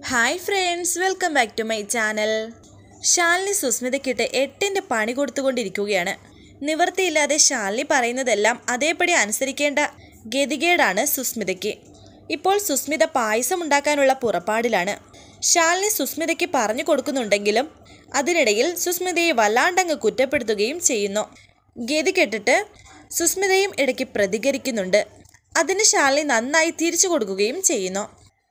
hi friends welcome back to my channel Shalini സുസ്മിതയ്ക്കിട്ട് എട്ടിൻ്റെ പണി കൊടുത്തുകൊണ്ടിരിക്കുകയാണ് നിവൃത്തിയില്ലാതെ ശാലിനി പറയുന്നതെല്ലാം അതേപടി അനുസരിക്കേണ്ട ഗതികേടാണ് സുസ്മിതയ്ക്ക് ഇപ്പോൾ സുസ്മിത പായസം ഉണ്ടാക്കാനുള്ള പുറപ്പാടിലാണ് ശാലിനി സുസ്മിതയ്ക്ക് പറഞ്ഞു കൊടുക്കുന്നുണ്ടെങ്കിലും അതിനിടയിൽ സുസ്മിതയെ വല്ലാണ്ടങ്ങ് കുറ്റപ്പെടുത്തുകയും ചെയ്യുന്നു ഗതി കെട്ടിട്ട് സുസ്മിതയും ഇടയ്ക്ക് പ്രതികരിക്കുന്നുണ്ട് അതിന് ശാലിനി നന്നായി തിരിച്ചു കൊടുക്കുകയും ചെയ്യുന്നു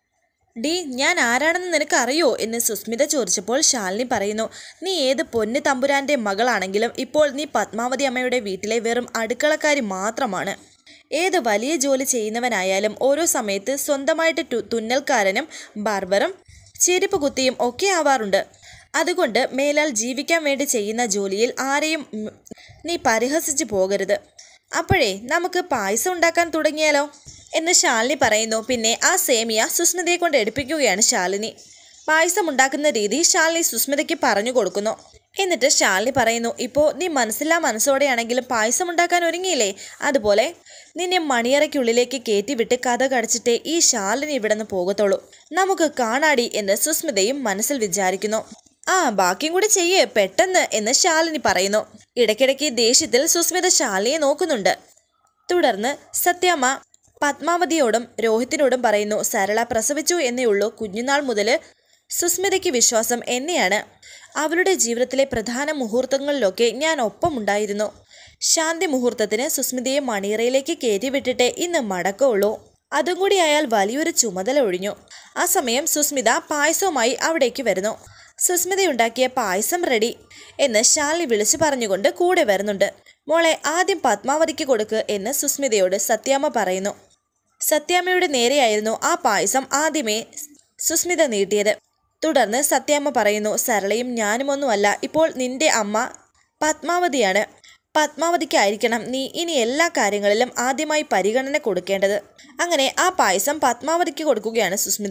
ഡി ഞാൻ ആരാണെന്ന് നിനക്ക് അറിയോ എന്ന് സുസ്മിത ചോദിച്ചപ്പോൾ ശാലിനി പറയുന്നു നീ ഏത് പൊന്നു തമ്പുരാന്റെ മകളാണെങ്കിലും ഇപ്പോൾ നീ പത്മാവതി അമ്മയുടെ വീട്ടിലെ വെറും അടുക്കളക്കാരി മാത്രമാണ് ഏത് വലിയ ജോലി ചെയ്യുന്നവനായാലും ഓരോ സമയത്ത് സ്വന്തമായിട്ട് ടു- തുന്നൽക്കാരനും ബാർബറും ചെരുപ്പ് കുത്തിയും ഒക്കെ ആവാറുണ്ട് അതുകൊണ്ട് മേലാൽ ജീവിക്കാൻ വേണ്ടി ചെയ്യുന്ന ജോലിയിൽ ആരെയും ഉം, നീ പരിഹസിച്ചു പോകരുത് അപ്പോഴേ നമുക്ക് പായസം ഉണ്ടാക്കാൻ തുടങ്ങിയാലോ എന്ന് ശാലിനി പറയുന്നു പിന്നെ ആ സേമിയ സുസ്മിതയെ കൊണ്ട് എടുപ്പിക്കുകയാണ് ശാലിനി പായസം ഉണ്ടാക്കുന്ന രീതി ശാലിനി സുസ്മിതയ്ക്ക് പറഞ്ഞു കൊടുക്കുന്നു എന്നിട്ട് ശാലിനി പറയുന്നു ഇപ്പോൾ നീ മനസ്സില്ലാ മനസ്സോടെയാണെങ്കിലും പായസം ഉണ്ടാക്കാൻ ഒരുങ്ങിയില്ലേ അതുപോലെ നിന്നെ മണിയറയ്ക്കുള്ളിലേക്ക് കയറ്റിവിട്ട് കഥ കടച്ചിട്ടേ ഈ ശാലിനി ഇവിടെ നിന്ന് പോകത്തുള്ളൂ നമുക്ക് കാണാടി എന്ന് സുസ്മിതയും മനസ്സിൽ വിചാരിക്കുന്നു ആ ബാക്കിയും കൂടി ചെയ്യേ പെട്ടെന്ന് എന്ന് ശാലിനി പറയുന്നു ഇടയ്ക്കിടയ്ക്ക് ദേഷ്യത്തിൽ സുസ്മിത ശാലിനിയെ നോക്കുന്നുണ്ട് തുടർന്ന് സത്യാമ്മ പത്മാവതിയോടും രോഹിത്തിനോടും പറയുന്നു സരള പ്രസവിച്ചു എന്നേ ഉള്ളൂ കുഞ്ഞുനാൾ മുതൽ സുസ്മിതയ്ക്ക് വിശ്വാസം എന്നെയാണ് അവളുടെ ജീവിതത്തിലെ പ്രധാന മുഹൂർത്തങ്ങളിലൊക്കെ ഞാൻ ഒപ്പമുണ്ടായിരുന്നു ശാന്തി മുഹൂർത്തത്തിന് സുസ്മിതയെ മണിയറയിലേക്ക് കയറ്റിവിട്ടിട്ടേ ഇന്ന് മടക്കമുള്ളൂ അതും കൂടി അയാൾ വലിയൊരു ചുമതല ഒഴിഞ്ഞു ആ സമയം സുസ്മിത പായസവുമായി അവിടേക്ക് വരുന്നു സുസ്മിതയുണ്ടാക്കിയ പായസം റെഡി എന്ന് ശാലിനി വിളിച്ചു പറഞ്ഞുകൊണ്ട് കൂടെ വരുന്നുണ്ട് മോളെ ആദ്യം പത്മാവതിക്ക് കൊടുക്ക് എന്ന് സുസ്മിതയോട് സത്യാമ്മ പറയുന്നു സത്യാമ്മയുടെ നേരെയായിരുന്നു ആ പായസം ആദ്യമേ സുസ്മിത നീട്ടിയത് തുടർന്ന് സത്യാമ്മ പറയുന്നു സരളയും ഞാനുമൊന്നുമല്ല ഇപ്പോൾ നിന്റെ അമ്മ പത്മാവതിയാണ് പത്മാവതിക്കായിരിക്കണം നീ ഇനി എല്ലാ കാര്യങ്ങളിലും ആദ്യമായി പരിഗണന കൊടുക്കേണ്ടത് അങ്ങനെ ആ പായസം പത്മാവതിക്ക് കൊടുക്കുകയാണ് സുസ്മിത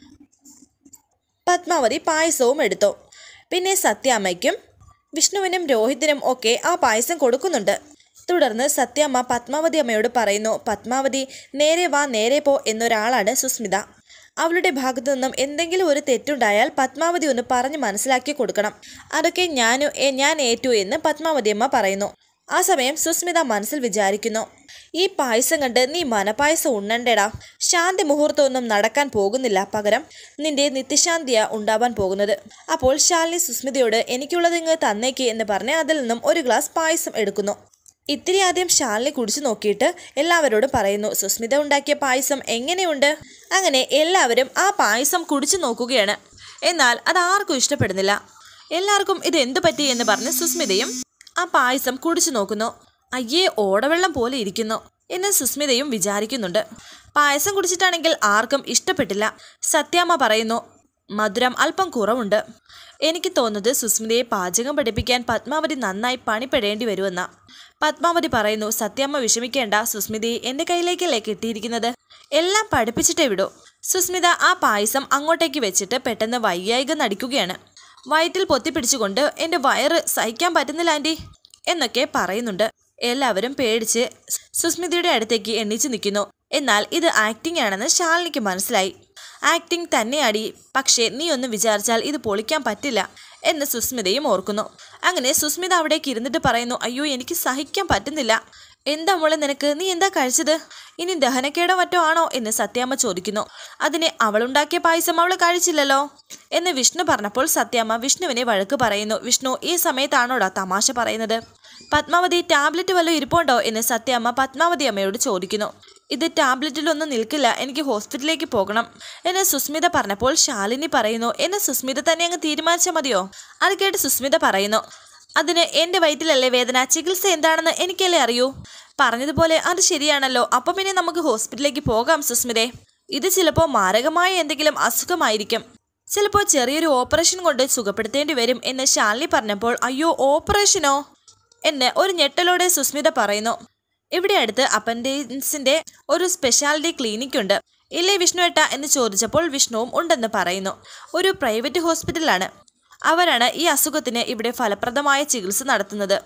പത്മാവതി പായസവും എടുത്തു പിന്നെ സത്യാമ്മയ്ക്കും വിഷ്ണുവിനും രോഹിത്തിനും ഒക്കെ ആ പായസം കൊടുക്കുന്നുണ്ട് തുടർന്ന് സത്യാമ്മ പത്മാവതി അമ്മയോട് പറയുന്നു പത്മാവതി നേരെ വാ നേരെ പോ എന്നൊരാളാണ് സുസ്മിത അവളുടെ ഭാഗത്തു നിന്നും എന്തെങ്കിലും ഒരു തെറ്റുണ്ടായാൽ പത്മാവതി ഒന്ന് പറഞ്ഞ് മനസ്സിലാക്കി കൊടുക്കണം അതൊക്കെ ഞാനു ഏ, ഞാൻ ഏറ്റു എന്ന് പത്മാവതി അമ്മ പറയുന്നു ആ സമയം സുസ്മിത മനസ്സിൽ വിചാരിക്കുന്നു ഈ പായസം കണ്ട് നീ മനപായസം ഉണ്ണണ്ടേടാ ശാന്തി മുഹൂർത്തമൊന്നും നടക്കാൻ പോകുന്നില്ല പകരം നിന്റെ നിത്യശാന്തിയാ ഉണ്ടാവാൻ പോകുന്നത് അപ്പോൾ ശാലിനി സുസ്മിതയോട് എനിക്കുള്ളത് ഇങ്ങ് തന്നേക്ക് എന്ന് പറഞ്ഞ് അതിൽ നിന്നും ഒരു ഗ്ലാസ് പായസം എടുക്കുന്നു ഇത്തിരി ആദ്യം ശാലിനി കുടിച്ചു നോക്കിയിട്ട് എല്ലാവരോടും പറയുന്നു സുസ്മിത ഉണ്ടാക്കിയ പായസം എങ്ങനെയുണ്ട് അങ്ങനെ എല്ലാവരും ആ പായസം കുടിച്ചു നോക്കുകയാണ് എന്നാൽ അത് ആർക്കും ഇഷ്ടപ്പെടുന്നില്ല എല്ലാവർക്കും ഇത് എന്തു പറ്റി എന്ന് പറഞ്ഞ് സുസ്മിതയും ആ പായസം കുടിച്ചു നോക്കുന്നു അയ്യേ ഓടവെള്ളം പോലെ ഇരിക്കുന്നു എന്ന് സുസ്മിതയും വിചാരിക്കുന്നുണ്ട് പായസം കുടിച്ചിട്ടാണെങ്കിൽ ആർക്കും ഇഷ്ടപ്പെട്ടില്ല സത്യാമ്മ പറയുന്നു മധുരം അല്പം കുറവുണ്ട് എനിക്ക് തോന്നുന്നത് സുസ്മിതയെ പാചകം പഠിപ്പിക്കാൻ പത്മാവതി നന്നായി പണിപ്പെടേണ്ടി വരുമെന്ന പത്മാവതി പറയുന്നു സത്യാമ്മ വിഷമിക്കേണ്ട സുസ്മിതയെ എൻ്റെ കയ്യിലേക്കല്ലേ കിട്ടിയിരിക്കുന്നത് എല്ലാം പഠിപ്പിച്ചിട്ടേ വിടൂ സുസ്മിത ആ പായസം അങ്ങോട്ടേക്ക് വെച്ചിട്ട് പെട്ടെന്ന് വയ്യായിക നടിക്കുകയാണ് വയറ്റിൽ പൊത്തിപ്പിടിച്ചുകൊണ്ട് എൻ്റെ വയറ് സഹിക്കാൻ പറ്റുന്നില്ല ആൻറ്റി എന്നൊക്കെ പറയുന്നുണ്ട് എല്ലാവരും പേടിച്ച് സുസ്മിതയുടെ അടുത്തേക്ക് എണ്ണിച്ചു നിൽക്കുന്നു എന്നാൽ ഇത് ആക്ടിംഗ് ആണെന്ന് ശാലിനിക്ക് മനസ്സിലായി ആക്ടിംഗ് തന്നെയാടി പക്ഷേ നീ ഒന്ന് വിചാരിച്ചാൽ ഇത് പൊളിക്കാൻ പറ്റില്ല എന്ന് സുസ്മിതയും ഓർക്കുന്നു അങ്ങനെ സുസ്മിത അവിടേക്ക് ഇരുന്നിട്ട് പറയുന്നു അയ്യോ എനിക്ക് സഹിക്കാൻ പറ്റുന്നില്ല എന്താ മോളെ നിനക്ക് നീ എന്താ കഴിച്ചത് ഇനി ദഹനക്കേടോ മറ്റോ ആണോ എന്ന് സത്യാമ്മ ചോദിക്കുന്നു അതിന് അവളുണ്ടാക്കിയ പായസം അവൾ കഴിച്ചില്ലല്ലോ എന്ന് വിഷ്ണു പറഞ്ഞപ്പോൾ സത്യാമ്മ വിഷ്ണുവിനെ വഴക്ക് പറയുന്നു വിഷ്ണു ഈ സമയത്താണോടാ തമാശ പറയുന്നത് പത്മാവതി ടാബ്ലറ്റ് വല്ലതും ഇരിപ്പുണ്ടോ എന്ന് സത്യാമ്മ പത്മാവതി അമ്മയോട് ചോദിക്കുന്നു ഇത് ടാബ്ലറ്റിലൊന്നും നിൽക്കില്ല എനിക്ക് ഹോസ്പിറ്റലിലേക്ക് പോകണം എന്ന് സുസ്മിത പറഞ്ഞപ്പോൾ ശാലിനി പറയുന്നു എന്നെ സുസ്മിത തന്നെ അങ്ങ് തീരുമാനിച്ചാൽ മതിയോ അത് കേട്ട് സുസ്മിത പറയുന്നു അതിന് എൻ്റെ വയറ്റിലല്ലേ വേദന ചികിത്സ എന്താണെന്ന് എനിക്കല്ലേ അറിയൂ പറഞ്ഞതുപോലെ അത് ശരിയാണല്ലോ അപ്പം പിന്നെ നമുക്ക് ഹോസ്പിറ്റലിലേക്ക് പോകാം സുസ്മിതേ ഇത് ചിലപ്പോൾ മാരകമായ എന്തെങ്കിലും അസുഖമായിരിക്കും ചിലപ്പോൾ ചെറിയൊരു ഓപ്പറേഷൻ കൊണ്ട് സുഖപ്പെടുത്തേണ്ടി വരും എന്ന് ശാലിനി പറഞ്ഞപ്പോൾ അയ്യോ ഓപ്പറേഷനോ എന്ന് ഒരു ഞെട്ടലോടെ സുസ്മിത പറയുന്നു ഇവിടെ അടുത്ത് അപ്പൻഡിക്സിന്റെ ഒരു സ്പെഷ്യാലിറ്റി ക്ലിനിക് ഉണ്ട് ഇല്ലേ വിഷ്ണു ഏട്ട എന്ന് ചോദിച്ചപ്പോൾ വിഷ്ണുവും ഉണ്ടെന്ന് പറയുന്നു ഒരു പ്രൈവറ്റ് ഹോസ്പിറ്റലാണ് അവരാണ് ഈ അസുഖത്തിന് ഇവിടെ ഫലപ്രദമായ ചികിത്സ നടത്തുന്നത്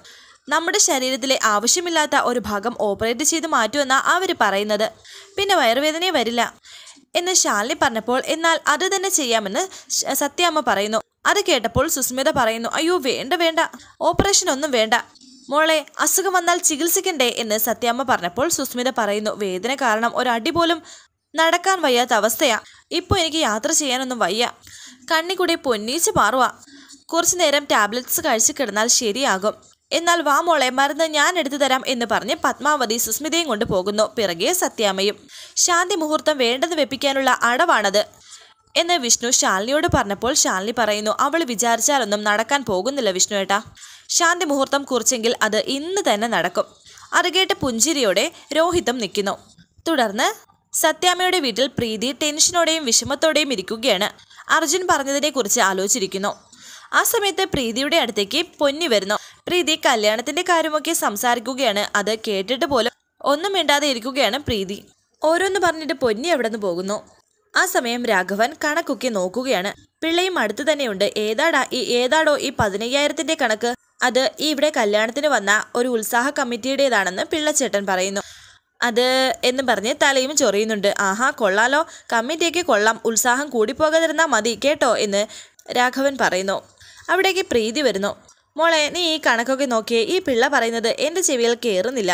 നമ്മുടെ ശരീരത്തിലെ ആവശ്യമില്ലാത്ത ഒരു ഭാഗം ഓപ്പറേറ്റ് ചെയ്ത് മാറ്റുമെന്നാണ് അവർ പറയുന്നത് പിന്നെ വയറുവേദനയെ വരില്ല എന്ന് ശാലിനി പറഞ്ഞപ്പോൾ എന്നാൽ അത് തന്നെ ചെയ്യാമെന്ന് ശ- സത്യാമ്മ പറയുന്നു അത് കേട്ടപ്പോൾ സുസ്മിത പറയുന്നു അയ്യോ വേണ്ട വേണ്ട ഓപ്പറേഷൻ ഒന്നും വേണ്ട മോളെ അസുഖം വന്നാൽ ചികിത്സിക്കണ്ടേ എന്ന് സത്യാമ്മ പറഞ്ഞപ്പോൾ സുസ്മിത പറയുന്നു വേദന കാരണം ഒരടി പോലും നടക്കാൻ വയ്യാത്ത അവസ്ഥയാ ഇപ്പോൾ എനിക്ക് യാത്ര ചെയ്യാനൊന്നും വയ്യ കണ്ണിക്കൂടി പൊന്നീച്ച് പാറുക കുറച്ചു നേരം ടാബ്ലറ്റ്സ് കഴിച്ചു കിടന്നാൽ ശരിയാകും എന്നാൽ വാ മോളെ മരുന്ന് ഞാൻ എടുത്തു തരാം എന്ന് പറഞ്ഞ് പത്മാവതി സുസ്മിതയും കൊണ്ട് പോകുന്നു പിറകെ സത്യാമ്മയും ശാന്തി മുഹൂർത്തം വേണ്ടെന്ന് വെപ്പിക്കാനുള്ള അടവാണത് എന്ന് വിഷ്ണു ശാലിനിയോട് പറഞ്ഞപ്പോൾ ശാലിനി പറയുന്നു അവൾ വിചാരിച്ചാലൊന്നും നടക്കാൻ പോകുന്നില്ല വിഷ്ണു ഏട്ടാ ശാന്തി മുഹൂർത്തം കുറിച്ചെങ്കിൽ അത് ഇന്ന് തന്നെ നടക്കും അത് കേട്ട് പുഞ്ചിരിയോടെ രോഹിതം നിൽക്കുന്നു തുടർന്ന് സത്യാമ്മയുടെ വീട്ടിൽ പ്രീതി ടെൻഷനോടെയും വിഷമത്തോടെയും ഇരിക്കുകയാണ് അർജുൻ പറഞ്ഞതിനെക്കുറിച്ച് ആലോചിച്ചിരിക്കുന്നു ആ സമയത്ത് പ്രീതിയുടെ അടുത്തേക്ക് പൊന്നി വരുന്നു പ്രീതി കല്യാണത്തിന്റെ കാര്യമൊക്കെ സംസാരിക്കുകയാണ് അത് കേട്ടിട്ട് പോലും ഒന്നും മിണ്ടാതെ ഇരിക്കുകയാണ് പ്രീതി ഓരോന്ന് പറഞ്ഞിട്ട് പൊന്നി എവിടെ നിന്ന് പോകുന്നു ആ സമയം രാഘവൻ കണക്കൊക്കെ നോക്കുകയാണ് പിള്ളയും അടുത്ത് തന്നെയുണ്ട് ഏതാടാ ഈ ഏതാടോ ഈ പതിനയ്യായിരത്തിന്റെ കണക്ക് അത് ഈ ഇവിടെ കല്യാണത്തിന് വന്ന ഒരു ഉത്സാഹ കമ്മിറ്റിയുടേതാണെന്ന് പിള്ളച്ചേട്ടൻ പറയുന്നു അത് എന്ന് പറഞ്ഞ് തലയും ചൊറിയുന്നുണ്ട് ആഹാ കൊള്ളാലോ കമ്മിറ്റിയൊക്കെ കൊള്ളാം ഉത്സാഹം കൂടിപ്പോകാതിരുന്നാൽ മതി കേട്ടോ എന്ന് രാഘവൻ പറയുന്നു അവിടേക്ക് പ്രീതി വരുന്നു മോളെ നീ ഈ കണക്കൊക്കെ നോക്കിയേ ഈ പിള്ള പറയുന്നത് എൻ്റെ ചെവിയിൽ കയറുന്നില്ല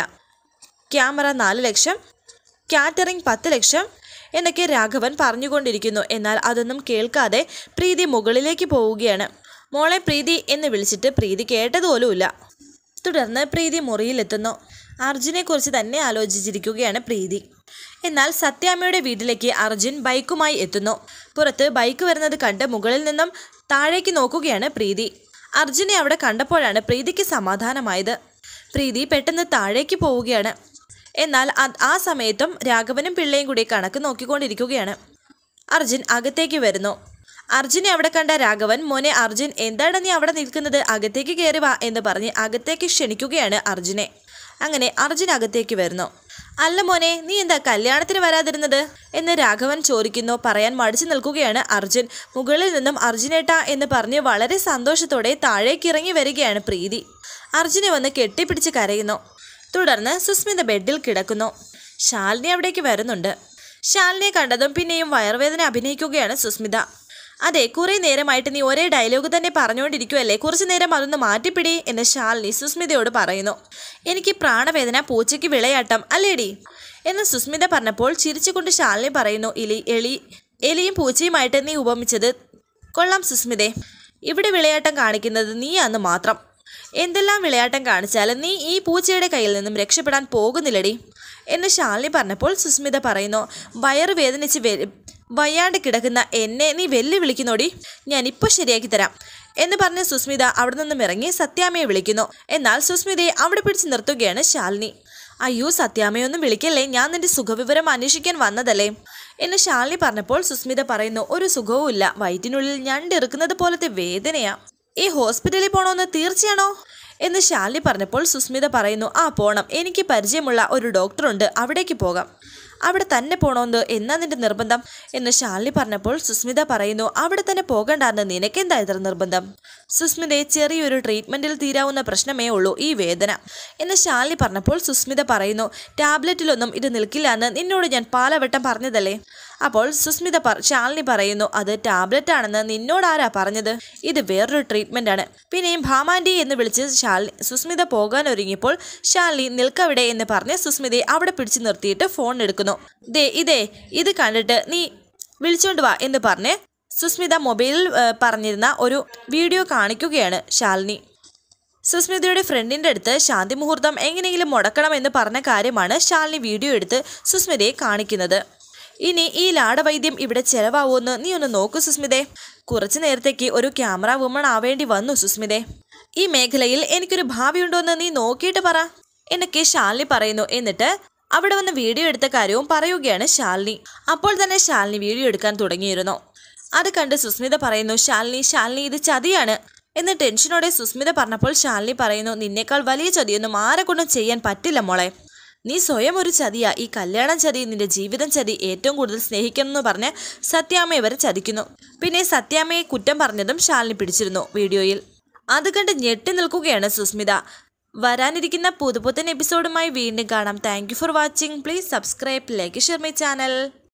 ക്യാമറ നാല് ലക്ഷം കാറ്ററിംഗ് പത്ത് ലക്ഷം എന്നൊക്കെ രാഘവൻ പറഞ്ഞുകൊണ്ടിരിക്കുന്നു എന്നാൽ അതൊന്നും കേൾക്കാതെ പ്രീതി മുകളിലേക്ക് പോവുകയാണ് മോളെ പ്രീതി എന്ന് വിളിച്ചിട്ട് പ്രീതി കേട്ടതുപോലുമില്ല തുടർന്ന് പ്രീതി മുറിയിലെത്തുന്നു അർജുനെക്കുറിച്ച് തന്നെ ആലോചിച്ചിരിക്കുകയാണ് പ്രീതി എന്നാൽ സത്യാമ്മയുടെ വീട്ടിലേക്ക് അർജുൻ ബൈക്കുമായി എത്തുന്നു പുറത്ത് ബൈക്ക് വരുന്നത് കണ്ട് മുകളിൽ നിന്നും താഴേക്ക് നോക്കുകയാണ് പ്രീതി അർജുനെ അവിടെ കണ്ടപ്പോഴാണ് പ്രീതിക്ക് സമാധാനമായത് പ്രീതി പെട്ടെന്ന് താഴേക്ക് പോവുകയാണ് എന്നാൽ അത് ആ സമയത്തും രാഘവനും പിള്ളയും കൂടി കണക്ക് നോക്കിക്കൊണ്ടിരിക്കുകയാണ് അർജുൻ അകത്തേക്ക് വരുന്നു അർജുനെ അവിടെ കണ്ട രാഘവൻ മോനെ അർജുൻ എന്താണ് നീ അവിടെ നിൽക്കുന്നത് അകത്തേക്ക് കയറി വാ എന്ന് പറഞ്ഞ് അകത്തേക്ക് ക്ഷണിക്കുകയാണ് അർജുനെ അങ്ങനെ അർജുൻ അകത്തേക്ക് വരുന്നു അല്ല മോനെ നീ എന്താ കല്യാണത്തിന് വരാതിരുന്നത് എന്ന് രാഘവൻ ചോദിക്കുന്നു പറയാൻ മടിച്ചു നിൽക്കുകയാണ് അർജുൻ മുകളിൽ നിന്നും അർജുനേട്ട എന്ന് പറഞ്ഞ് വളരെ സന്തോഷത്തോടെ താഴേക്ക് ഇറങ്ങി വരികയാണ് പ്രീതി അർജുനെ വന്ന് കെട്ടിപ്പിടിച്ച് കരയുന്നു തുടർന്ന് സുസ്മിത ബെഡിൽ കിടക്കുന്നു ശാലിനി അവിടേക്ക് വരുന്നുണ്ട് ശാലിനിയെ കണ്ടതും പിന്നെയും വയറുവേദന അഭിനയിക്കുകയാണ് സുസ്മിത അതെ കുറേ നേരമായിട്ട് നീ ഒരേ ഡയലോഗ് തന്നെ പറഞ്ഞുകൊണ്ടിരിക്കുമല്ലേ കുറച്ചു നേരം അതൊന്ന് മാറ്റിപ്പിടി എന്ന് ശാലിനി സുസ്മിതയോട് പറയുന്നു എനിക്ക് പ്രാണവേദന പൂച്ചയ്ക്ക് വിളയാട്ടം അല്ലേടി എന്ന് സുസ്മിത പറഞ്ഞപ്പോൾ ചിരിച്ചുകൊണ്ട് ശാലിനി പറയുന്നു എലി എലി എലിയും പൂച്ചയുമായിട്ട് നീ ഉപമിച്ചത് കൊള്ളാം സുസ്മിതേ ഇവിടെ വിളയാട്ടം കാണിക്കുന്നത് നീയാന്ന് മാത്രം എന്തെല്ലാം വിളയാട്ടം കാണിച്ചാലും നീ ഈ പൂച്ചയുടെ കയ്യിൽ നിന്നും രക്ഷപ്പെടാൻ പോകുന്നില്ലടി എന്ന് ശാലിനി പറഞ്ഞപ്പോൾ സുസ്മിത പറയുന്നു വയറ് വേദനിച്ച് വെ- വയ്യാണ്ട് കിടക്കുന്ന എന്നെ നീ വെല്ലുവിളിക്കുന്നോടി ഞാൻ ഇപ്പോൾ ശരിയാക്കി തരാം എന്ന് പറഞ്ഞ് സുസ്മിത അവിടെ നിന്നും ഇറങ്ങി സത്യാമ്മയെ വിളിക്കുന്നു എന്നാൽ സുസ്മിതയെ അവിടെ പിടിച്ച് നിർത്തുകയാണ് ശാലിനി അയ്യോ സത്യാമ്മയൊന്നും വിളിക്കല്ലേ ഞാൻ നിന്റെ സുഖവിവരം അന്വേഷിക്കാൻ വന്നതല്ലേ എന്ന് ശാലിനി പറഞ്ഞപ്പോൾ സുസ്മിത പറയുന്നു ഒരു സുഖവും ഇല്ല വയറ്റിനുള്ളിൽ ഞണ്ടിറുക്കുന്നത് പോലത്തെ വേദനയാ ഈ ഹോസ്പിറ്റലിൽ പോണോന്ന് തീർച്ചയാണോ എന്ന് ശാലിനി പറഞ്ഞപ്പോൾ സുസ്മിത പറയുന്നു ആ പോണം എനിക്ക് പരിചയമുള്ള ഒരു ഡോക്ടറുണ്ട് അവിടേക്ക് പോകാം അവിടെ തന്നെ പോണോന്ന് എന്നാ നിന്റെ നിർബന്ധം എന്ന് ശാലിനി പറഞ്ഞപ്പോൾ സുസ്മിത പറയുന്നു അവിടെ തന്നെ പോകണ്ടെന്ന് നിനക്കെന്താ ഇത്ര നിർബന്ധം സുസ്മിതയെ ചെറിയൊരു ട്രീറ്റ്മെന്റിൽ തീരാവുന്ന പ്രശ്നമേ ഉള്ളൂ ഈ വേദന എന്ന് ശാലിനി പറഞ്ഞപ്പോൾ സുസ്മിത പറയുന്നു ടാബ്ലറ്റിലൊന്നും ഇത് നിൽക്കില്ല എന്ന് നിന്നോട് ഞാൻ പലവട്ടം പറഞ്ഞതല്ലേ അപ്പോൾ സുസ്മിത പറ ശാലിനി പറയുന്നു അത് ടാബ്ലറ്റ് ആണെന്ന് നിന്നോട് ആരാ പറഞ്ഞത് ഇത് വേറൊരു ട്രീറ്റ്മെന്റ് ആണ് പിന്നെയും ഭാമാൻഡി എന്ന് വിളിച്ച് ശാലിനി സുസ്മിത പോകാൻ ഒരുങ്ങിയപ്പോൾ ശാലിനി നിൽക്കവിടെ എന്ന് പറഞ്ഞ് സുസ്മിതയെ അവിടെ പിടിച്ചു നിർത്തിയിട്ട് ഫോൺ എടുക്കുന്നു ദേ ഇതേ ഇത് കണ്ടിട്ട് നീ വിളിച്ചോണ്ട് വാ എന്ന് പറഞ്ഞ് സുസ്മിത മൊബൈലിൽ ഏ, പറഞ്ഞിരുന്ന ഒരു വീഡിയോ കാണിക്കുകയാണ് ശാലിനി സുസ്മിതയുടെ ഫ്രണ്ടിന്റെ അടുത്ത് ശാന്തി മുഹൂർത്തം എങ്ങനെയെങ്കിലും മുടക്കണമെന്ന് പറഞ്ഞ കാര്യമാണ് ശാലിനി വീഡിയോ എടുത്ത് സുസ്മിതയെ കാണിക്കുന്നത് ഇനി ഈ ലാടവൈദ്യം ഇവിടെ ചെലവാവുമെന്ന് നീ ഒന്ന് നോക്കൂ സുസ്മിതേ കുറച്ചു നേരത്തേക്ക് ഒരു ക്യാമറ വുമൺ ആവേണ്ടി വന്നു സുസ്മിതേ ഈ മേഖലയിൽ എനിക്കൊരു ഭാവിയുണ്ടോയെന്ന് നീ നോക്കിയിട്ട് പറ എന്നൊക്കെ ശാലിനി പറയുന്നു എന്നിട്ട് അവിടെ വന്ന് വീഡിയോ എടുത്ത കാര്യവും പറയുകയാണ് ശാലിനി അപ്പോൾ തന്നെ ശാലിനി വീഡിയോ എടുക്കാൻ തുടങ്ങിയിരുന്നു അത് കണ്ട് സുസ്മിത പറയുന്നു ശാലിനി ശാലിനി ഇത് ചതിയാണ് എന്ന് ടെൻഷനോടെ സുസ്മിത പറഞ്ഞപ്പോൾ ശാലിനി പറയുന്നു നിന്നേക്കാൾ വലിയ ചതിയൊന്നും ആരെ കൊണ്ടും ചെയ്യാൻ പറ്റില്ല മോളെ നീ സ്വയം ഒരു ചതിയാ ഈ കല്യാണം ചതി നിന്റെ ജീവിതം ചതി ഏറ്റവും കൂടുതൽ സ്നേഹിക്കണമെന്ന് പറഞ്ഞ് സത്യാമ്മയെ വരെ ചതിക്കുന്നു പിന്നെ സത്യാമ്മയെ കുറ്റം പറഞ്ഞതും ശാലിനി പിടിച്ചിരുന്നു വീഡിയോയിൽ അത് കണ്ട് ഞെട്ടി നിൽക്കുകയാണ് സുസ്മിത വരാനിരിക്കുന്ന പുതുപുത്തൻ എപ്പിസോഡുമായി വീണ്ടും കാണാം thank you for watching please subscribe like share my channel